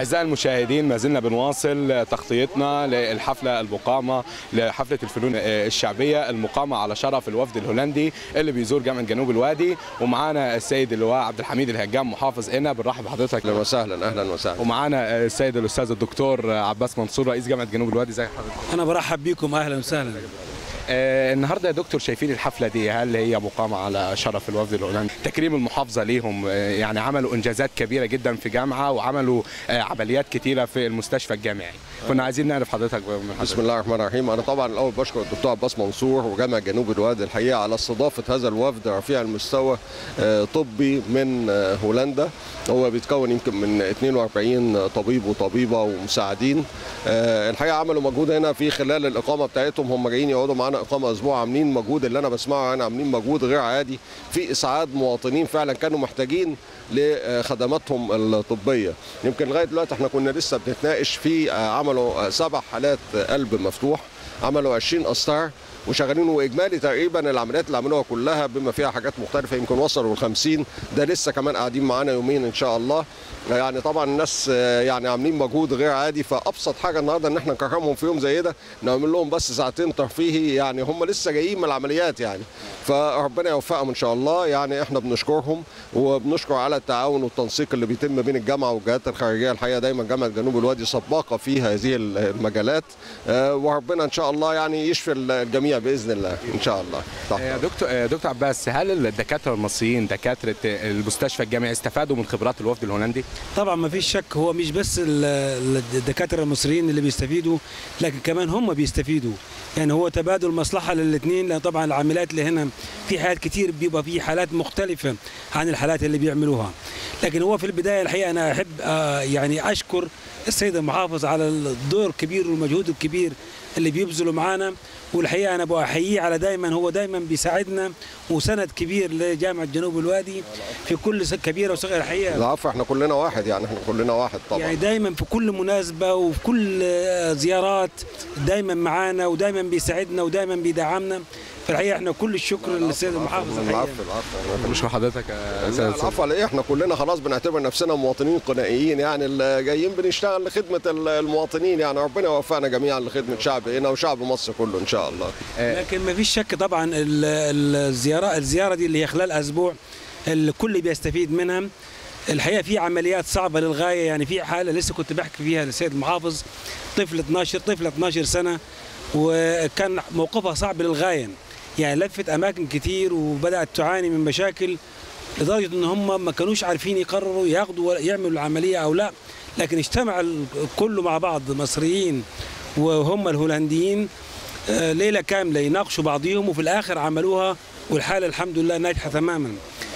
أعزائي المشاهدين ما زلنا بنواصل تغطيتنا للحفلة المقامة لحفلة الفنون الشعبية المقامة على شرف الوفد الهولندي اللي بيزور جامعة جنوب الوادي ومعانا السيد اللواء عبد الحميد الهجام محافظ هنا بنرحب بحضرتك اهلا وسهلا اهلا وسهلا ومعانا السيد الأستاذ الدكتور عباس منصور رئيس جامعة جنوب الوادي ازي حضرتك؟ انا برحب بكم اهلا وسهلا آه، النهارده يا دكتور شايفين الحفله دي هل هي مقامه على شرف الوفد الهولندي تكريم المحافظه ليهم آه، يعني عملوا انجازات كبيره جدا في جامعه وعملوا آه، عمليات كتيره في المستشفى الجامعي كنا عايزين نعرف حضرتك من حضرتك. بسم الله الرحمن الرحيم انا طبعا الاول بشكر الدكتور عباس منصور وجامعه جنوب الوادي الحقيقه على استضافه هذا الوفد رفيع المستوى آه، طبي من آه، هولندا هو بيتكون يمكن من 42 طبيب وطبيبه ومساعدين آه، الحقيقه عملوا مجهود هنا في خلال الاقامه بتاعتهم هم جايين يقعدوا معانا اقامه اسبوع عاملين مجهود اللي انا بسمعه يعني عاملين مجهود غير عادي في اسعاد مواطنين فعلا كانوا محتاجين لخدماتهم الطبيه يمكن لغايه دلوقتي احنا كنا لسه بنتناقش في آه، عملوا آه، سبع حالات قلب مفتوح عملوا 20 قسطره وشغالين واجمالي تقريبا العمليات اللي عملوها كلها بما فيها حاجات مختلفه يمكن وصلوا ل 50 ده لسه كمان قاعدين معانا يومين ان شاء الله يعني طبعا الناس آه، يعني عاملين مجهود غير عادي فابسط حاجه النهارده ان احنا نكرمهم في يوم زي ده نعمل لهم بس ساعتين ترفيهي يعني هم لسه جايين من العمليات يعني فربنا يوفقهم ان شاء الله يعني احنا بنشكرهم وبنشكر على التعاون والتنسيق اللي بيتم بين الجامعه والجهات الخارجيه الحقيقه دايما جامعه جنوب الوادي سباقه في هذه المجالات آه، وربنا ان شاء الله يعني يشفي الجميع باذن الله ان شاء الله تحت آه، دكتور آه، دكتور عباس هل الدكاتره المصريين دكاتره المستشفى الجامعي استفادوا من خبرات الوفد الهولندي؟ طبعا ما فيش شك هو مش بس ال- ال- الدكاتره المصريين اللي بيستفيدوا لكن كمان هم بيستفيدوا يعني هو تبادل مصلحه للاثنين لان طبعا العمليات اللي هنا في حالات كتير بيبقى في حالات مختلفه عن الحالات اللي بيعملوها لكن هو في البدايه الحقيقه انا احب آه، يعني اشكر السيد المحافظ على الدور الكبير والمجهود الكبير اللي بيبذلوا معانا والحقيقه انا بحييه على دايما هو دايما بيساعدنا وسند كبير لجامعه جنوب الوادي في كل س- كبيره وصغيره الحقيقه العفو احنا كلنا واحد يعني احنا كلنا واحد طبعا يعني دايما في كل مناسبة وفي كل آه، زيارات دايما معانا ودايما بيساعدنا ودايما بيدعمنا فالحقيقة احنا كل الشكر للسيد المحافظ الحقيقة العفو العفو بشكر حضرتك يا لا، أستاذ العفو على ايه احنا كلنا خلاص بنعتبر نفسنا مواطنين قنائيين يعني اللي جايين بنشتغل لخدمه ال- المواطنين يعني ربنا يوفقنا جميعا لخدمه شعب هنا وشعب مصر كله ان شاء الله لكن ما فيش شك طبعا ال- ال- الزيارة الزيارة دي اللي هي خلال أسبوع الكل بيستفيد منها الحقيقة في عمليات صعبة للغاية يعني في حالة لسه كنت بحكي فيها للسيد المحافظ طفل 12 طفلة 12 سنة وكان موقفها صعب للغاية يعني لفت أماكن كتير وبدأت تعاني من مشاكل لدرجة إن هم ما كانوش عارفين يقرروا ياخدوا ولا يعملوا العملية أو لا لكن اجتمع الكل مع بعض مصريين وهم الهولنديين آه، ليله كامله يناقشوا بعضهم وفي الاخر عملوها والحاله الحمد لله ناجحه تماما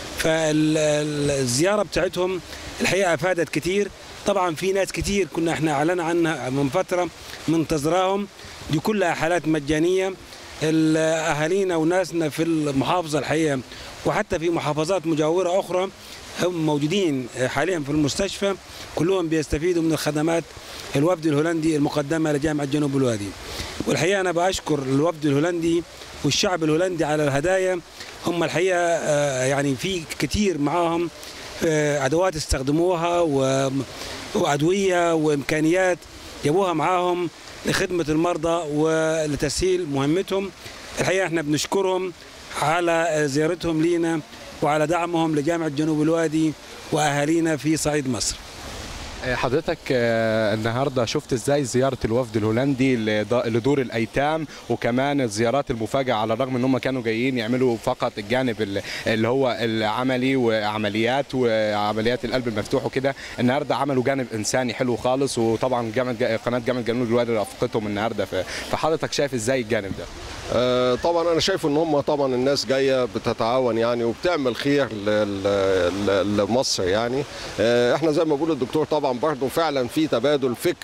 فالزياره بتاعتهم الحقيقه افادت كتير طبعا في ناس كتير كنا احنا اعلنا عنها من فتره منتظراهم دي كلها حالات مجانيه ال- اهالينا وناسنا في المحافظه الحقيقه وحتى في محافظات مجاوره اخرى هم موجودين حاليا في المستشفى كلهم بيستفيدوا من الخدمات الوفد الهولندي المقدمه لجامعه جنوب الوادي والحقيقه انا بشكر الوفد الهولندي والشعب الهولندي على الهدايا هم الحقيقه آه، يعني في كتير معاهم آه، ادوات استخدموها و- وادويه وامكانيات جابوها معاهم لخدمه المرضى ولتسهيل مهمتهم الحقيقه احنا بنشكرهم على زيارتهم لينا وعلى دعمهم لجامعه جنوب الوادي واهالينا في صعيد مصر آه، حضرتك آه، النهارده شفت ازاي زياره الوفد الهولندي لد- لدور الايتام وكمان الزيارات المفاجاه على الرغم ان هم كانوا جايين يعملوا فقط الجانب ال- اللي هو العملي وعمليات وعمليات القلب المفتوح وكده النهارده عملوا جانب انساني حلو خالص وطبعا جامعه قناه جامعه جنوب الوادي رافقتهم النهارده ف- فحضرتك شايف ازاي الجانب ده؟ آه، طبعا انا شايف ان هم طبعا الناس جايه بتتعاون يعني وبتعمل خير ل- ل- ل- لمصر يعني آه، احنا زي ما بيقول الدكتور طبعا برضه فعلا في تبادل فكر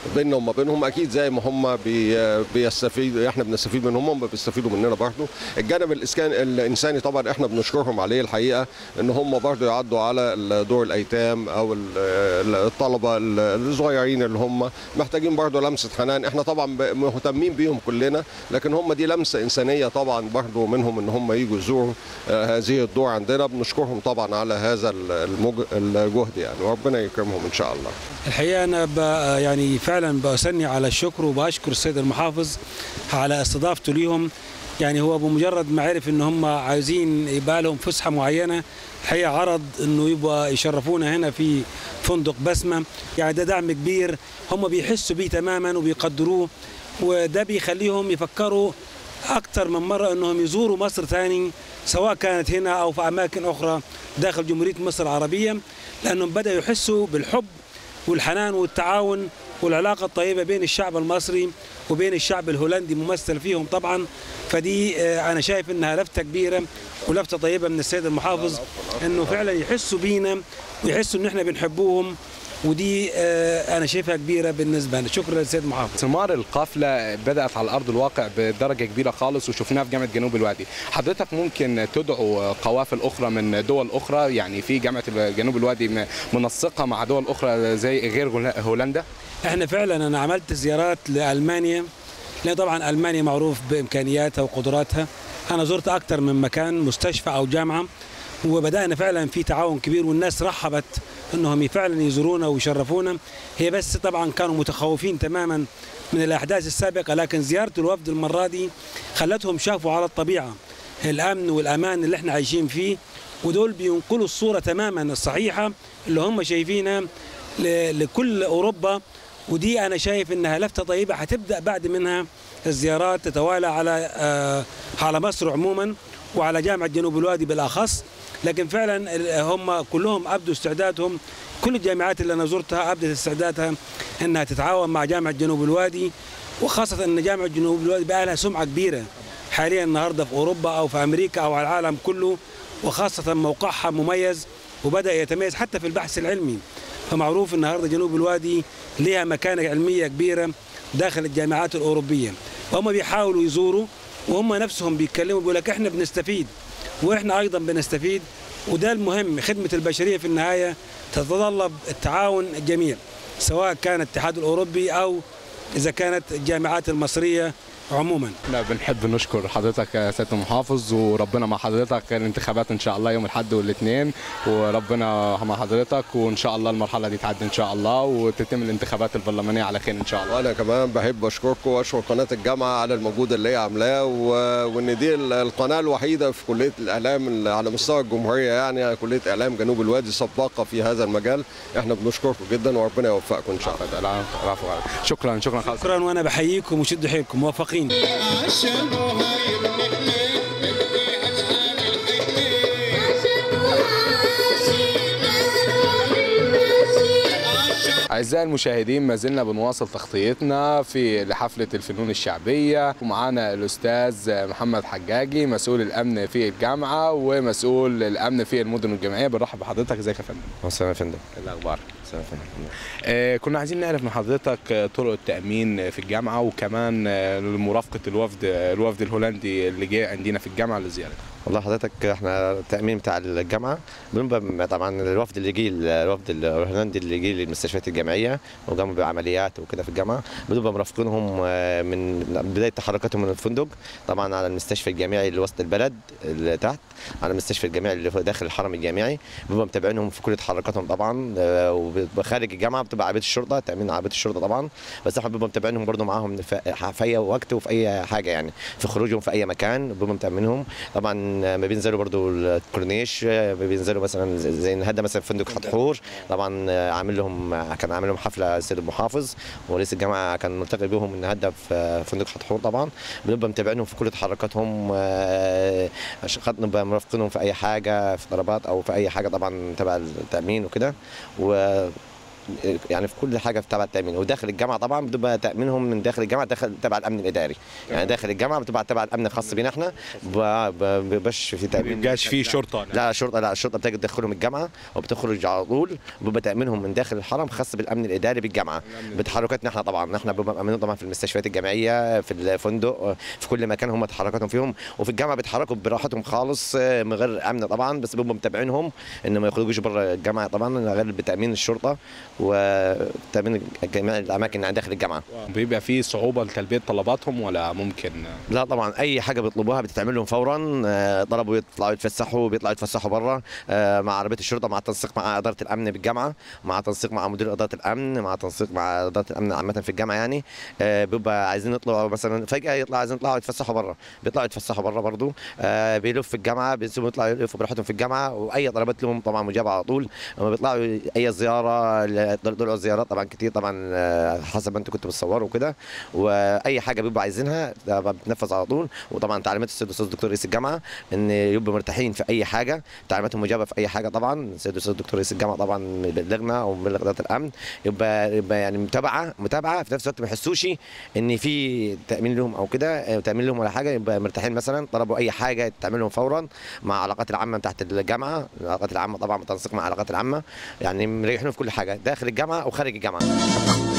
بيننا وما بينهم اكيد زي ما هم بي بيستفيدوا احنا بنستفيد منهم هم بيستفيدوا مننا برضه الجانب الاسكان الانساني طبعا احنا بنشكرهم عليه الحقيقه ان هم برضه يعدوا على دور الايتام او ال- الطلبه الصغيرين اللي هم محتاجين برضه لمسه حنان احنا طبعا ب- مهتمين بيهم كلنا لكن هم دي لمسه انسانيه طبعا برضه منهم ان هم يجوا يزوروا آه، هذه الدور عندنا بنشكرهم طبعا على هذا المج- الجهد يعني وربنا يكرمهم ان شاء الله الحقيقه انا ب يعني فعلا بثني على الشكر وبشكر السيد المحافظ على استضافته ليهم يعني هو بمجرد ما عرف ان هم عايزين يبقى لهم فسحه معينه الحقيقه عرض انه يبقى يشرفونا هنا في فندق بسمه يعني ده دعم كبير هم بيحسوا بيه تماما وبيقدروه وده بيخليهم يفكروا اكثر من مره انهم يزوروا مصر ثاني سواء كانت هنا او في اماكن اخرى داخل جمهوريه مصر العربيه لانهم بداوا يحسوا بالحب والحنان والتعاون والعلاقة الطيبة بين الشعب المصري وبين الشعب الهولندي ممثل فيهم طبعا فدي آه، أنا شايف إنها لفتة كبيرة ولفتة طيبة من السيد المحافظ إنه فعلا يحسوا بينا ويحسوا إن إحنا بنحبوهم ودي آه، أنا شايفها كبيرة بالنسبة لنا شكرا للسيد المحافظ ثمار القافله بدات على ارض الواقع بدرجه كبيره خالص وشفناها في جامعه جنوب الوادي حضرتك ممكن تدعو قوافل اخرى من دول اخرى يعني في جامعه جنوب الوادي م- منسقه مع دول اخرى زي غير هول- هولندا احنا فعلا انا عملت زيارات لالمانيا لان طبعا المانيا معروف بامكانياتها وقدراتها انا زرت اكثر من مكان مستشفى او جامعه وبدانا فعلا في تعاون كبير والناس رحبت انهم فعلا يزورونا ويشرفونا هي بس طبعا كانوا متخوفين تماما من الاحداث السابقه لكن زياره الوفد المره دي خلتهم شافوا على الطبيعه الامن والامان اللي احنا عايشين فيه ودول بينقلوا الصوره تماما الصحيحه اللي هم شايفينها ل- لكل اوروبا ودي انا شايف انها لفته طيبه هتبدا بعد منها الزيارات تتوالى على آه، على مصر عموما وعلى جامعه جنوب الوادي بالاخص لكن فعلا ال- هم كلهم ابدوا استعدادهم كل الجامعات اللي انا زرتها ابدت استعدادها انها تتعاون مع جامعه جنوب الوادي وخاصه ان جامعه جنوب الوادي بقى لها سمعه كبيره حاليا النهارده في اوروبا او في امريكا او على العالم كله وخاصه موقعها مميز وبدا يتميز حتى في البحث العلمي فمعروف النهارده جنوب الوادي لها مكانه علميه كبيره داخل الجامعات الاوروبيه وهم بيحاولوا يزوروا وهم نفسهم بيتكلموا بيقول لك احنا بنستفيد واحنا ايضا بنستفيد وده المهم خدمه البشريه في النهايه تتطلب التعاون الجميع سواء كان الاتحاد الاوروبي او اذا كانت الجامعات المصريه عموما احنا بنحب نشكر حضرتك يا سياده المحافظ وربنا مع حضرتك الانتخابات ان شاء الله يوم الاحد والاثنين وربنا مع حضرتك وان شاء الله المرحله دي تعدي ان شاء الله وتتم الانتخابات البرلمانيه على خير ان شاء الله وانا كمان بحب اشكركم واشكر قناه الجامعه على المجهود اللي هي عاملاه و- وان دي ال- القناه الوحيده في كليه الاعلام اللي على مستوى الجمهوريه يعني كليه اعلام جنوب الوادي سباقه في هذا المجال احنا بنشكركم جدا وربنا يوفقكم ان شاء الله العفو العفو شكرا شكرا خالص شكرا وانا بحييكم وشدوا حيلكم موفقين عشان هاي النعمة بدي أسأل الحكمة أعزائي المشاهدين ما زلنا بنواصل تغطيتنا في لحفلة الفنون الشعبية ومعانا الأستاذ محمد حجاجي مسؤول الأمن في الجامعة ومسؤول الأمن في المدن الجامعية بنرحب بحضرتك ازيك يا فندم مساء يا فندم الأخبار مساء يا فندم آه كنا عايزين نعرف من حضرتك آه، طرق التأمين في الجامعة وكمان آه، مرافقة الوفد الوفد الهولندي اللي جاي عندنا في الجامعة للزيارة والله حضرتك احنا التامين بتاع الجامعه بنبقى طبعا الوفد اللي جه الوفد الهولندي اللي جه للمستشفيات الجامعيه وقاموا بعمليات وكده في الجامعه بنبقى مرافقينهم آه، من بدايه تحركاتهم من الفندق طبعا على المستشفى الجامعي اللي وسط البلد اللي تحت على المستشفى الجامعي اللي في داخل الحرم الجامعي بنبقى متابعينهم في كل تحركاتهم طبعا آه، وبيبقى خارج الجامعه بتبقى عربيه الشرطه تامين عربيه الشرطه طبعا بس احنا بنبقى متابعينهم برضه معاهم في في اي وقت وفي اي حاجه يعني في خروجهم في اي مكان بنبقى متامينهم طبعا ما بينزلوا برضو الكورنيش ما بينزلوا مثلا زي النهارده مثلا فندق حتحور طبعا عامل لهم كان عامل لهم حفله السيد المحافظ ورئيس الجامعه كان ملتقي بهم النهارده في فندق حتحور طبعا بنبقى متابعينهم في كل تحركاتهم آه، عشان خاطر نبقى مرافقينهم في اي حاجه في ضربات او في اي حاجه طبعا تبع التامين وكده و يعني في كل حاجه في تبع التامين وداخل الجامعه طبعا بتبقى تامينهم من داخل الجامعه داخل تبع الامن الاداري يعني داخل الجامعه بتبقى تبع الامن الخاص بينا احنا ما بيبقاش في ما تامين بيبقاش فيه شرطه لا الشرطه لا الشرطه بتجي تدخلهم الجامعه وبتخرج على طول بيبقى تامينهم من داخل الحرم خاص بالامن الاداري بالجامعه بتحركاتنا احنا طبعا احنا بنبقى مامنين طبعا في المستشفيات الجامعيه في الفندق في كل مكان هم تحركاتهم فيهم وفي الجامعه بيتحركوا براحتهم خالص من غير امن طبعا بس بيبقوا متابعينهم ان ما يخرجوش بره الجامعه طبعا غير بتامين الشرطه وتامين جميع الاماكن داخل الجامعه بيبقى فيه صعوبه لتلبيه طلباتهم ولا ممكن لا طبعا اي حاجه بيطلبوها بتتعمل لهم فورا آه، طلبوا يطلعوا يتفسحوا بيطلعوا يتفسحوا بره آه، مع عربيه الشرطه مع التنسيق مع اداره الامن بالجامعه مع تنسيق مع مدير اداره الامن مع تنسيق مع اداره الامن عامه في الجامعه يعني آه، بيبقى عايزين يطلعوا مثلا فجاه يطلعوا عايزين يطلعوا يتفسحوا بره بيطلعوا يتفسحوا بره برضه آه، بيلف في الجامعه بيسيبوا يطلعوا يلفوا براحتهم في الجامعه واي طلبات لهم طبعا مجابه على طول لما بيطلعوا اي زياره طلعوا زيارات طبعا كتير طبعا آه، حسب ما انتم كنتوا بتصوروا وكده واي حاجه بيبقوا عايزينها ده بتنفذ على طول وطبعا تعليمات السيد الاستاذ الدكتور رئيس الجامعه ان يبقوا مرتاحين في اي حاجه تعليماتهم مجابه في اي حاجه طبعا السيد الاستاذ الدكتور رئيس الجامعه طبعا بيبلغنا وبيبلغ اداره الامن يبقى يبقى يعني متابعه متابعه في نفس الوقت ما يحسوش ان في تامين لهم او كده آه، تامين لهم ولا حاجه يبقى مرتاحين مثلا طلبوا اي حاجه تعمل لهم فورا مع العلاقات العامه تحت الجامعه العلاقات العامه طبعا بالتنسيق مع العلاقات العامه يعني مريحينهم في كل حاجه داخل الجامعه وخارج الجامعه